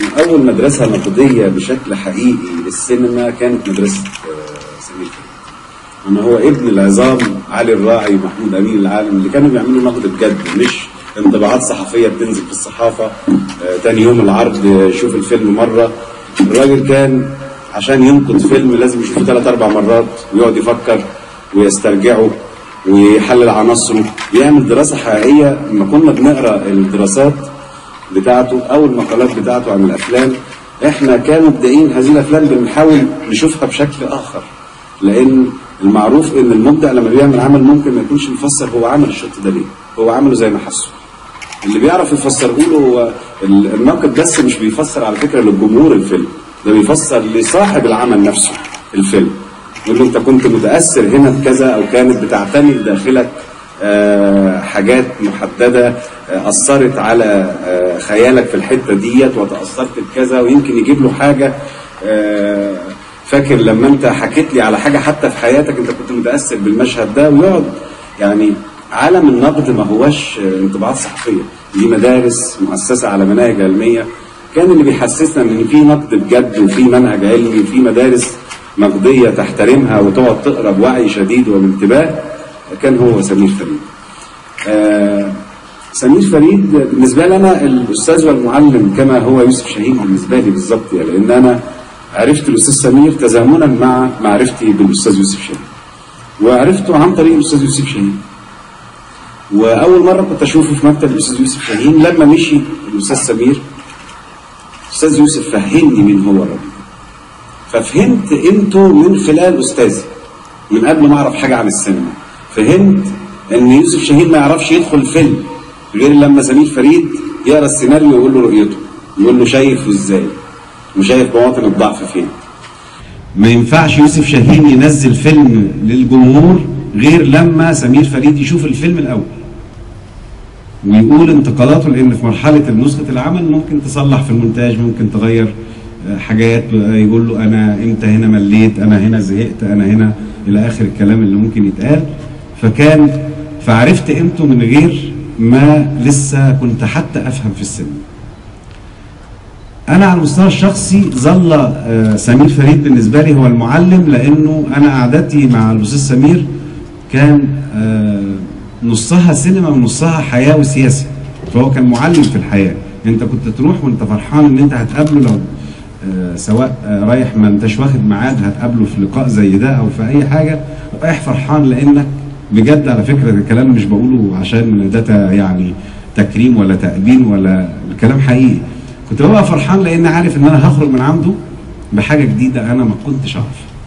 اول مدرسه نقديه بشكل حقيقي للسينما كانت مدرسه آه، سمير فريد انا هو ابن العظام علي الراعي ومحمود امين العالم اللي كانوا بيعملوا نقد بجد مش انطباعات صحفيه بتنزل في الصحافه آه، تاني يوم العرض آه، يشوف الفيلم مره الراجل كان عشان ينقد فيلم لازم يشوفه ثلاث اربع مرات ويقعد يفكر ويسترجعه ويحلل عناصره بيعمل دراسه حقيقيه لما كنا بنقرا الدراسات بتاعته او المقالات بتاعته عن الافلام احنا كمبدعين هذه الافلام بنحاول نشوفها بشكل اخر لان المعروف ان المبدع لما بيعمل عمل ممكن ما يكونش مفسر هو عمل الشوط ده ليه هو عمله زي ما حسه اللي بيعرف يفسره له هو ال- الناقد بس مش بيفسر على فكره للجمهور الفيلم ده بيفسر لصاحب العمل نفسه الفيلم يقول له انت كنت متاثر هنا بكذا او كانت بتعتمد داخلك آه، حاجات محدده آه، اثرت على آه، خيالك في الحته ديت وتاثرت بكذا ويمكن يجيب له حاجه آه، فاكر لما انت حكيت لي على حاجه حتى في حياتك انت كنت متاثر بالمشهد ده ويقعد يعني عالم النقد ما هوش آه، انطباعات صحفيه دي مدارس مؤسسه على مناهج علميه كان اللي بيحسسنا ان في نقد بجد وفي منهج علمي وفي مدارس نقديه تحترمها وتقعد تقرا بوعي شديد وبانتباه كان هو سمير فريد. آه سمير فريد بالنسبه لي انا الاستاذ والمعلم كما هو يوسف شاهين بالنسبه لي بالظبط يعني لان انا عرفت الاستاذ سمير تزامنا مع معرفتي بالاستاذ يوسف شاهين. وعرفته عن طريق الاستاذ يوسف شاهين. واول مره كنت اشوفه في مكتب الاستاذ يوسف شاهين لما مشي الاستاذ سمير الاستاذ يوسف فهمني مين هو الراجل ففهمت قيمته من خلال استاذي من قبل ما اعرف حاجه عن السينما فهمت ان يوسف شاهين ما يعرفش يدخل فيلم غير لما سمير فريد يقرا السيناريو ويقول له رؤيته يقول له شايفه ازاي وشايف مواطن الضعف فين ما ينفعش يوسف شاهين ينزل فيلم للجمهور غير لما سمير فريد يشوف الفيلم الاول ويقول انتقاداته لان في مرحله نسخه العمل ممكن تصلح في المونتاج ممكن تغير آه، حاجات آه، يقول له انا امتى هنا مليت انا هنا زهقت انا هنا الى اخر الكلام اللي ممكن يتقال فكان فعرفت قيمته من غير ما لسه كنت حتى افهم في السينما انا على المستوى الشخصي ظل آه، سمير فريد بالنسبه لي هو المعلم لانه انا قعدتي مع الاستاذ سمير كان آه، نصها سينما ونصها حياه وسياسه فهو كان معلم في الحياه انت كنت تروح وانت فرحان ان انت هتقابله لو آه، سواء آه، رايح ما انتش واخد ميعاد هتقابله في لقاء زي ده او في اي حاجه رايح فرحان لانك بجد على فكره الكلام مش بقوله عشان ده ت- يعني تكريم ولا تأبين ولا الكلام حقيقي كنت ببقى فرحان لان عارف ان انا هخرج من عنده بحاجه جديده انا ما كنتش اعرفها